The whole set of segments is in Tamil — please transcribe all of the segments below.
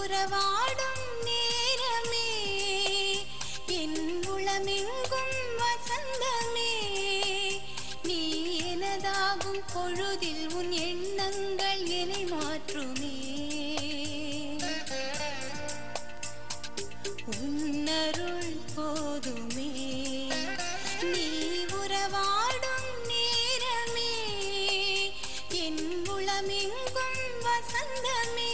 உறவாடும் நேரமே என் உளமெங்கும் வசந்தமே நீ எனதாகும் பொழுதில் உன் எண்ணங்கள் என்னை மாற்றுமே உன்னருள் போதுமே நீ உறவாடும் நேரமே என் உளமெங்கும் வசந்தமே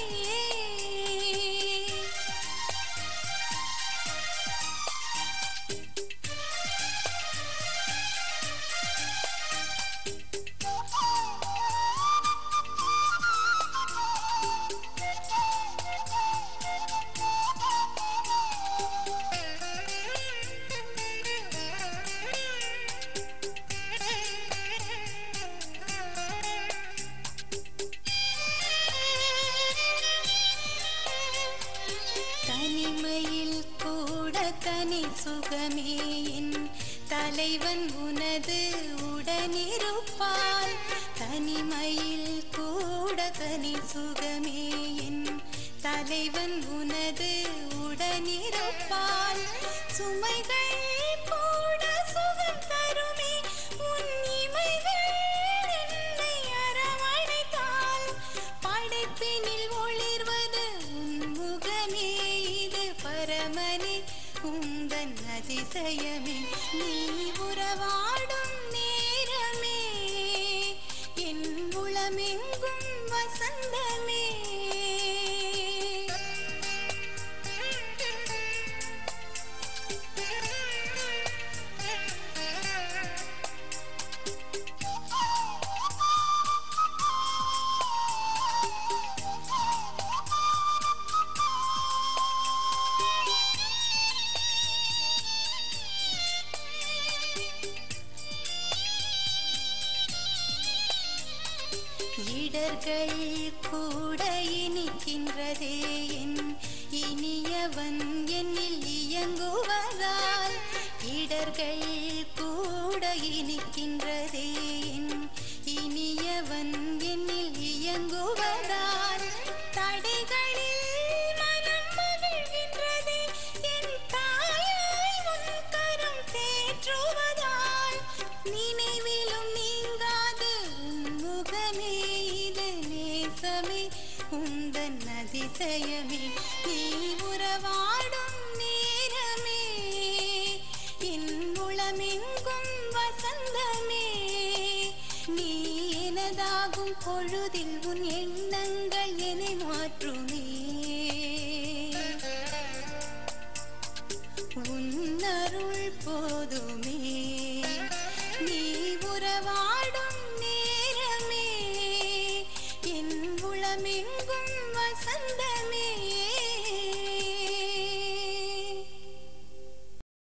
தனிமையில் கூட தனி சுகமே என் தலைவன் உனது உடனிருப்பால் தனிமையில் கூட தனி சுகமே என் தலைவன் உனது உடனிருப்பால் சுமைகள் கூட சுகம் தருமே உன் இமைகள் என்னை அரவணைத்தால் படைப்பினில் ஒளிர்வது உன் முகமே இது பரமனே உந்தன் அதிசயமே நீ உறவாடும் நேரமே என் உளமெங்கும் வசந்தமே இடர்கள் கூட இனிக்கின்றதே என் இனியவன் என்னில் இயங்குவதால் இடர்கள் கூட இனிக்கின்றதே என் இனியவன் என்னில் இயங்குவதால் தடைகளில் மனம் மகிழ்கின்றதே என் தாயாய் உன் கரம் தேற்றுவதால் நினைவிலும் நீங்காது உன் முகமே இது நேசமே உந்தன் அதிசயமே நீ உறவாடும் நேரமே என் உளமெங்கும் வசந்தமே நீ எனதாகும் பொழுதில் உன் எண்ணங்கள் என்னை